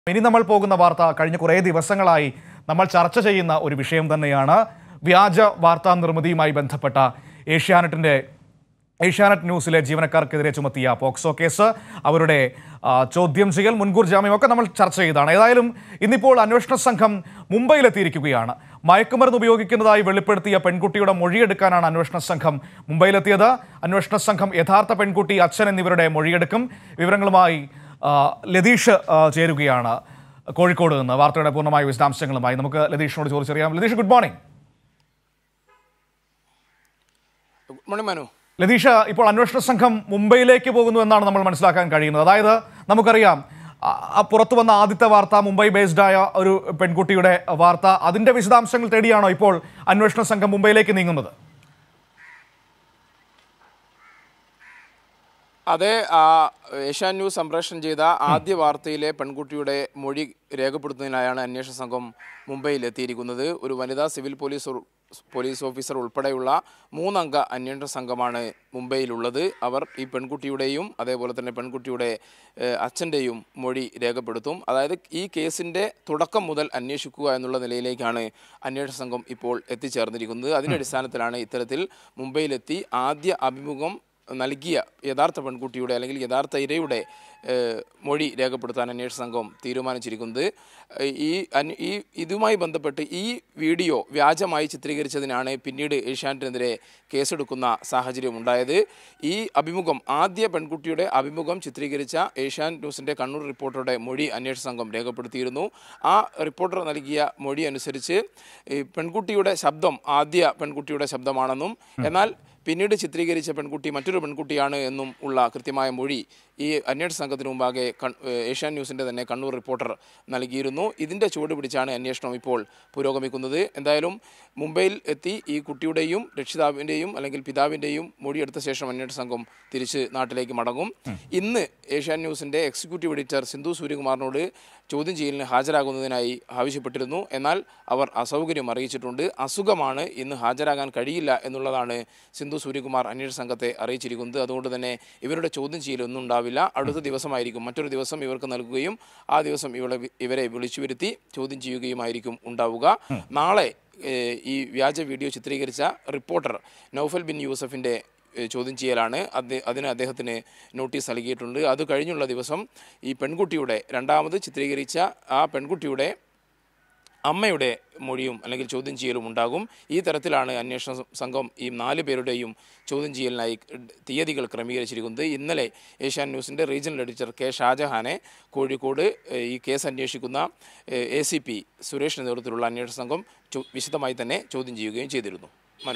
ഇനി നമ്മൾ പോകുന്ന വാർത്ത കഴിഞ്ഞ കുറേ ദിവസങ്ങളായി നമ്മൾ ചർച്ച ചെയ്യുന്ന ഒരു വിഷയം തന്നെയാണ് വ്യാജ വാർത്താ നിർമ്മിതിയുമായി ബന്ധപ്പെട്ട ഏഷ്യാനെറ്റിന്റെ ഏഷ്യാനെറ്റ് ന്യൂസിലെ ജീവനക്കാർക്കെതിരെ ചുമത്തിയ പോക്സോ കേസ് അവരുടെ ആ, ചോദ്യം ചെയ്യൽ മുൻകൂർ ജാമ്യം ഒക്കെ നമ്മൾ ചർച്ച ചെയ്തതാണ് ഏതായാലും ഇന്നിപ്പോൾ അന്വേഷണ സംഘം മുംബൈയിലെത്തിയിരിക്കുകയാണ് മയക്കുമരുന്ന് ഉപയോഗിക്കുന്നതായി വെളിപ്പെടുത്തിയ പെൺകുട്ടിയുടെ മൊഴിയെടുക്കാനാണ് അന്വേഷണ സംഘം മുംബൈയിലെത്തിയത് അന്വേഷണ സംഘം യഥാർത്ഥ പെൺകുട്ടി അച്ഛൻ എന്നിവരുടെ മൊഴിയെടുക്കും വിവരങ്ങളുമായി ആ, ലതീഷ് ആ, ചേരുകയാണ് കോഴിക്കോട് നിന്ന് വാർത്തയുടെ പൂർണ്ണമായ വിശദാംശങ്ങളുമായി നമുക്ക് ലതീഷിനോട് ചോദിച്ചറിയാം Latheesh good morning good morning Manu Latheesh ഇപ്പോൾ അന്വേഷണ സംഘം മുംബൈയിലേക്ക് പോകുന്നു എന്നാണ് നമ്മൾ മനസ്സിലാക്കാൻ കഴിയുന്നത് അതായത് നമുക്കറിയാം ആ, ആ പുറത്തു വന്ന ആദ്യത്തെ വാർത്ത മുംബൈ ബേസ്ഡ് ആയ ഒരു പെൺകുട്ടിയുടെ വാർത്ത അതിന്റെ വിശദാംശങ്ങൾ തേടിയാണോ ഇപ്പോൾ അന്വേഷണ സംഘം മുംബൈയിലേക്ക് നീങ്ങുന്നത് അതെ ആ, ഏഷ്യാൻ ന്യൂസ് സംപ്രേഷണം ചെയ്ത ആദ്യ വാർത്തയിലെ പെൺകുട്ടിയുടെ മൊഴി രേഖപ്പെടുത്തുന്നതിനായാണ് അന്വേഷണ സംഘം മുംബൈയിൽ എത്തിയിരിക്കുന്നത് ഒരു വനിതാ സിവിൽ പോലീസ് ഉൾ- പോലീസ് ഓഫീസർ ഉൾപ്പെടെയുള്ള മൂന്നംഗ അന്വേഷണ സംഘമാണ് മുംബൈയിലുള്ളത് അവർ ഈ പെൺകുട്ടിയുടെയും അതേപോലെ തന്നെ പെൺകുട്ടിയുടെ ഏഹ്, അച്ഛൻ്റെയും മൊഴി രേഖപ്പെടുത്തും അതായത് ഈ കേസിൻ്റെ തുടക്കം മുതൽ അന്വേഷിക്കുക എന്നുള്ള നിലയിലേക്കാണ് അന്വേഷണ സംഘം ഇപ്പോൾ എത്തിച്ചേർന്നിരിക്കുന്നത് അതിൻ്റെ അടിസ്ഥാനത്തിലാണ് ഇത്തരത്തിൽ മുംബൈയിലെത്തി ആദ്യ അഭിമുഖം നൽകിയ യഥാർത്ഥ പെൺകുട്ടിയുടെ അല്ലെങ്കിൽ യഥാർത്ഥ ഇരയുടെ ഏഹ്, മൊഴി രേഖപ്പെടുത്താൻ അന്വേഷണ സംഘം തീരുമാനിച്ചിരിക്കുന്നത് ഏഹ്, ഈ അന്വ- ഈ ഇതുമായി ബന്ധപ്പെട്ട് ഈ വീഡിയോ വ്യാജമായി ചിത്രീകരിച്ചതിനാണ് പിന്നീട് ഏഷ്യാനെറ്റിനെതിരെ കേസെടുക്കുന്ന സാഹചര്യം ഉണ്ടായത് ഈ അഭിമുഖം ആദ്യ പെൺകുട്ടിയുടെ അഭിമുഖം ചിത്രീകരിച്ച ഏഷ്യാൻ ന്യൂസിൻ്റെ കണ്ണൂർ റിപ്പോർട്ടറുടെ മൊഴി അന്വേഷണ സംഘം രേഖപ്പെടുത്തിയിരുന്നു ആ റിപ്പോർട്ടർ നൽകിയ മൊഴി അനുസരിച്ച് ഈ പെൺകുട്ടിയുടെ ശബ്ദം ആദ്യ പെൺകുട്ടിയുടെ ശബ്ദമാണെന്നും എന്നാൽ പിന്നീട് ചിത്രീകരിച്ച പെൺകുട്ടി മറ്റൊരു പെൺകുട്ടിയാണ് എന്നും ഉള്ള കൃത്യമായ മൊഴി ഈ അന്വേഷണ സംഘത്തിന് മുമ്പാകെ കൺ- ഏഹ് ഏഷ്യാൻ ന്യൂസിൻ്റെ തന്നെ കണ്ണൂർ റിപ്പോർട്ടർ നൽകിയിരുന്നു ഇതിൻ്റെ ചുവട് പിടിച്ചാണ് അന്വേഷണം ഇപ്പോൾ പുരോഗമിക്കുന്നത് എന്തായാലും മുംബൈയിൽ എത്തി ഈ കുട്ടിയുടെയും രക്ഷിതാവിൻ്റെയും അല്ലെങ്കിൽ പിതാവിൻ്റെയും മൊഴിയെടുത്ത ശേഷം അന്വേഷണ സംഘം തിരിച്ച് നാട്ടിലേക്ക് മടങ്ങും ഇന്ന് ഏഷ്യാൻ ന്യൂസിൻ്റെ എക്സിക്യൂട്ടീവ് എഡിറ്റർ സിന്ധു സൂര്യകുമാറിനോട് ചോദ്യം ചെയ്യലിന് ഹാജരാകുന്നതിനായി ആവശ്യപ്പെട്ടിരുന്നു എന്നാൽ അവർ അസൗകര്യം അറിയിച്ചിട്ടുണ്ട് അസുഖമാണ് ഇന്ന് ഹാജരാകാൻ കഴിയില്ല എന്നുള്ളതാണ് സിന്ധു സൂര്യകുമാർ അന്വേഷണ സംഘത്തെ അറിയിച്ചിരിക്കുന്നത് അതുകൊണ്ട് തന്നെ ഇവരുടെ ചോദ്യം ചെയ്യലൊന്നും ഉണ്ടാവില്ല അടുത്ത ദിവസമായിരിക്കും മറ്റൊരു ദിവസം ഇവർക്ക് നൽകുകയും ആ ദിവസം ഇവളെ ഇവരെ വിളിച്ചു വരുത്തി ചോദ്യം ചെയ്യുകയുമായിരിക്കും ഉണ്ടാവുക നാളെ ഏഹ്, ഈ വ്യാജ വീഡിയോ ചിത്രീകരിച്ച റിപ്പോർട്ടർ നൗഫൽ ബിൻ യൂസഫിൻ്റെ ഏഹ് ചോദ്യം ചെയ്യലാണ് അത് അതിന് അദ്ദേഹത്തിന് നോട്ടീസ് നൽകിയിട്ടുണ്ട് അത് കഴിഞ്ഞുള്ള ദിവസം ഈ പെൺകുട്ടിയുടെ രണ്ടാമത് ചിത്രീകരിച്ച ആ പെൺകുട്ടിയുടെ അമ്മയുടെ മൊഴിയും അല്ലെങ്കിൽ ചോദ്യം ചെയ്യലും ഉണ്ടാകും ഈ തരത്തിലാണ് അന്വേഷണ സംഘം ഈ നാല് പേരുടെയും ചോദ്യം ചെയ്യലിനായി തീയതികൾ ക്രമീകരിച്ചിരിക്കുന്നത് ഇന്നലെ ഏഷ്യാൻ ന്യൂസിൻ്റെ റീജിയണൽ എഡിറ്റർ കെ ഷാജഹാനെ കോഴിക്കോട് ഏഹ്, ഈ കേസ് അന്വേഷിക്കുന്ന എ സി പി സുരേഷിൻ്റെ നേതൃത്വത്തിലുള്ള അന്വേഷണ സംഘം ചോ- വിശദമായി തന്നെ ചോദ്യം ചെയ്യുകയും ചെയ്തിരുന്നു